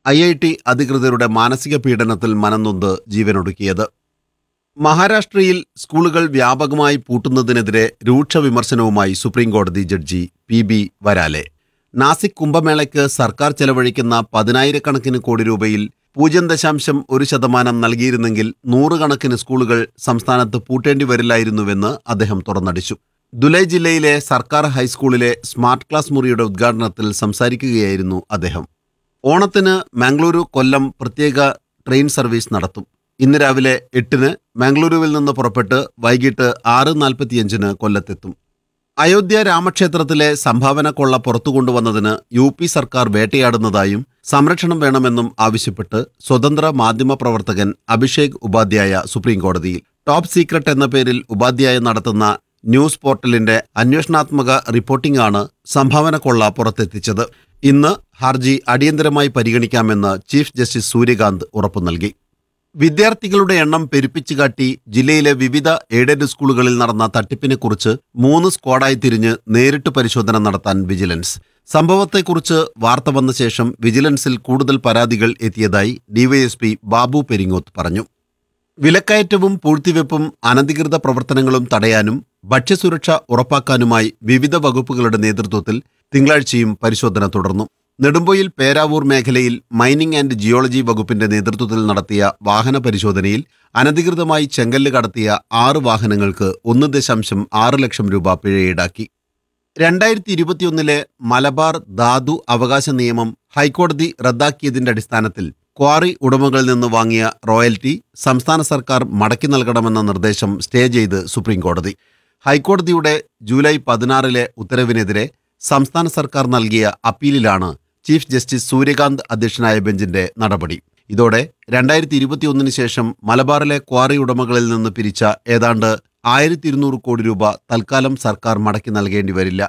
I I T അധികൃതരുടെ മാനസിക പീഡനത്തിൽ മനംനൊന്ത് ജീവനൊടുക്കിയത് മഹാരാഷ്ട്രയിൽ സ്കൂളുകൾ വ്യാപകമായി പൂട്ടുന്നതിനെതിരെ രൂക്ഷ വിമർശനവുമായി സുപ്രീംകോടതി ജഡ്ജി പി ബി വരാലെ നാസിക് കുംഭമേളയ്ക്ക് സർക്കാർ ചെലവഴിക്കുന്ന പതിനായിരക്കണക്കിന് കോടി രൂപയിൽ പൂജ്യം ദശാംശം ഒരു ശതമാനം നൽകിയിരുന്നെങ്കിൽ നൂറുകണക്കിന് സ്കൂളുകൾ സംസ്ഥാനത്ത് പൂട്ടേണ്ടി വരില്ലായിരുന്നുവെന്ന് അദ്ദേഹം തുറന്നടിച്ചു ദുലൈ ജില്ലയിലെ സർക്കാർ ഹൈസ്കൂളിലെ സ്മാർട്ട് ക്ലാസ് മുറിയുടെ ഉദ്ഘാടനത്തിൽ സംസാരിക്കുകയായിരുന്നു അദ്ദേഹം ഓണത്തിന് മംഗളൂരു കൊല്ലം പ്രത്യേക ട്രെയിൻ സർവീസ് നടത്തും ഇന്ന് രാവിലെ എട്ടിന് മംഗളൂരുവിൽ നിന്ന് പുറപ്പെട്ട് വൈകിട്ട് ആറ് നാൽപ്പത്തിയഞ്ചിന് കൊല്ലത്തെത്തും അയോധ്യ രാമക്ഷേത്രത്തിലെ സംഭാവന കൊള്ള പുറത്തു കൊണ്ടുവന്നതിന് യു പി സർക്കാർ വേട്ടയാടുന്നതായും സംരക്ഷണം വേണമെന്നും ആവശ്യപ്പെട്ട് സ്വതന്ത്ര മാധ്യമ പ്രവർത്തകൻ അഭിഷേക് ഉപാധ്യായ സുപ്രീംകോടതിയിൽ ടോപ്പ് സീക്രട്ട് എന്ന പേരിൽ ഉപാധ്യായ നടത്തുന്ന ന്യൂസ് പോർട്ടലിന്റെ അന്വേഷണാത്മക റിപ്പോർട്ടിംഗ് ആണ് സംഭാവന കൊള്ള പുറത്തെത്തിച്ചത് ഇന്ന് ഹർജി അടിയന്തരമായി പരിഗണിക്കാമെന്ന് ചീഫ് ജസ്റ്റിസ് സൂര്യകാന്ത് ഉറപ്പു നൽകി വിദ്യാർത്ഥികളുടെ എണ്ണം പെരുപ്പിച്ചു കാട്ടി ജില്ലയിലെ വിവിധ എയ്ഡഡ് സ്കൂളുകളിൽ നടന്ന തട്ടിപ്പിനെക്കുറിച്ച് മൂന്ന് സ്ക്വാഡായി തിരിഞ്ഞ് നേരിട്ട് പരിശോധന നടത്താൻ വിജിലൻസ് സംഭവത്തെക്കുറിച്ച് വാർത്ത വന്ന ശേഷം വിജിലൻസിൽ കൂടുതൽ പരാതികൾ എത്തിയതായി ഡിവൈഎസ്പി ബാബു പെരിങ്ങോത്ത് പറഞ്ഞു വിലക്കയറ്റവും പൂഴ്ത്തിവെപ്പും അനധികൃത പ്രവർത്തനങ്ങളും തടയാനും ഭക്ഷ്യസുരക്ഷ ഉറപ്പാക്കാനുമായി വിവിധ വകുപ്പുകളുടെ നേതൃത്വത്തിൽ തിങ്കളാഴ്ചയും പരിശോധന തുടർന്നു നെടുമ്പൊയിൽ പേരാവൂർ മേഖലയിൽ മൈനിംഗ് ആൻഡ് ജിയോളജി വകുപ്പിന്റെ നേതൃത്വത്തിൽ നടത്തിയ വാഹന പരിശോധനയിൽ അനധികൃതമായി ചെങ്കല്ല് കടത്തിയ ആറ് വാഹനങ്ങൾക്ക് ഒന്ന് ദശാംശം ആറ് ലക്ഷം രൂപ പിഴ ഈടാക്കി രണ്ടായിരത്തി ഇരുപത്തിയൊന്നിലെ മലബാർ ധാതു അവകാശ നിയമം ഹൈക്കോടതി റദ്ദാക്കിയതിന്റെ അടിസ്ഥാനത്തിൽ ക്വാറി ഉടമകളിൽ നിന്ന് വാങ്ങിയ റോയൽറ്റി സംസ്ഥാന സർക്കാർ മടക്കി നൽകണമെന്ന നിർദ്ദേശം സ്റ്റേ ചെയ്ത് സുപ്രീംകോടതി ഹൈക്കോടതിയുടെ ജൂലൈ പതിനാറിലെ ഉത്തരവിനെതിരെ സംസ്ഥാന സർക്കാർ നൽകിയ അപ്പീലിലാണ് ചീഫ് ജസ്റ്റിസ് സൂര്യകാന്ത് അധ്യക്ഷനായ ബെഞ്ചിന്റെ നടപടി ഇതോടെ രണ്ടായിരത്തി ഇരുപത്തിയൊന്നിന് ശേഷം മലബാറിലെ ക്വാറി ഉടമകളിൽ നിന്ന് പിരിച്ച ഏതാണ്ട് ആയിരത്തി ഇരുന്നൂറ് കോടി രൂപ തൽക്കാലം സർക്കാർ മടക്കി നൽകേണ്ടി വരില്ല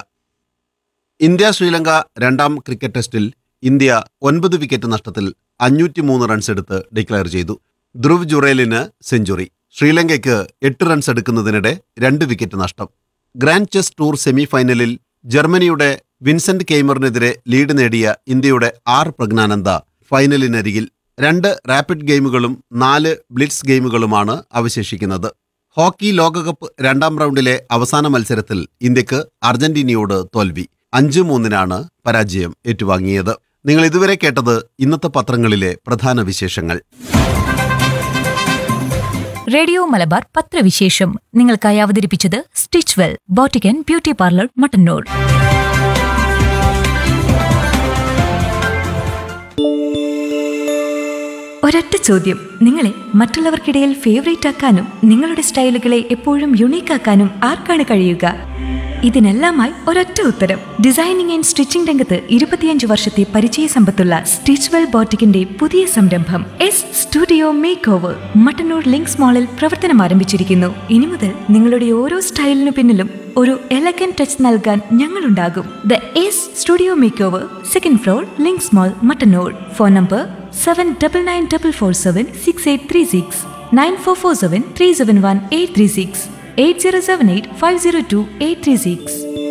ഇന്ത്യ ശ്രീലങ്ക രണ്ടാം ക്രിക്കറ്റ് ടെസ്റ്റിൽ ഇന്ത്യ ഒൻപത് വിക്കറ്റ് നഷ്ടത്തിൽ അഞ്ഞൂറ്റിമൂന്ന് റൺസ് എടുത്ത് ഡിക്ലയർ ചെയ്തു ധ്രുവ് ജുറേലിന് സെഞ്ചുറി ശ്രീലങ്കയ്ക്ക് എട്ട് റൺസ് എടുക്കുന്നതിനിടെ രണ്ട് വിക്കറ്റ് നഷ്ടം ഗ്രാൻഡ് ചെസ് ടൂർ സെമി ഫൈനലിൽ ജർമ്മനിയുടെ വിൻസെന്റ് കെയ്മറിനെതിരെ ലീഡ് നേടിയ ഇന്ത്യയുടെ ആർ പ്രജ്ഞാനന്ദ ഫൈനലിനരികിൽ രണ്ട് റാപ്പിഡ് ഗെയിമുകളും നാല് ബ്ലിറ്റ്സ് ഗെയിമുകളുമാണ് അവശേഷിക്കുന്നത് ഹോക്കി ലോകകപ്പ് രണ്ടാം റൗണ്ടിലെ അവസാന മത്സരത്തിൽ ഇന്ത്യക്ക് അർജന്റീനയോട് തോൽവി അഞ്ച് മൂന്നിനാണ് പരാജയം ഏറ്റുവാങ്ങിയത് നിങ്ങൾ ഇതുവരെ കേട്ടത് ഇന്നത്തെ പത്രങ്ങളിലെ പ്രധാന വിശേഷങ്ങൾ റേഡിയോ മലബാർ പത്രവിശേഷം നിങ്ങൾക്കായി അവതരിപ്പിച്ചത് stitch well boutique beauty parlour Mattannur ഒരൊറ്റ ചോദ്യം നിങ്ങളെ മറ്റുള്ളവർക്കിടയിൽ ഫേവറേറ്റ് ആക്കാനും നിങ്ങളുടെ സ്റ്റൈലുകളെ എപ്പോഴും യുണീക്ക് ആക്കാനും ആർക്കാണ് കഴിയുക ഇതിനെല്ലാമായി ഒരൊറ്റ ഉത്തരം ഡിസൈനിങ് ആൻഡ് സ്റ്റിച്ചിംഗ് രംഗത്ത് ഇരുപത്തിയഞ്ച് വർഷത്തെ പരിചയ സമ്പത്തുള്ള സ്റ്റിച്ച്വെൽ ബോട്ടിക്കിന്റെ പുതിയ സംരംഭം S studio make over Mattannur links മാളിൽ പ്രവർത്തനം ആരംഭിച്ചിരിക്കുന്നു ഇനി മുതൽ നിങ്ങളുടെ ഓരോ സ്റ്റൈലിനു പിന്നിലും ഒരു എലഗൻ ടച്ച് നൽകാൻ ഞങ്ങളുണ്ടാകും the S studio make over second floor links mall Mattannur phone number seven double nine double four seven six eight three six nine four four seven three seven one eight three six eight zero seven eight five zero two eight three six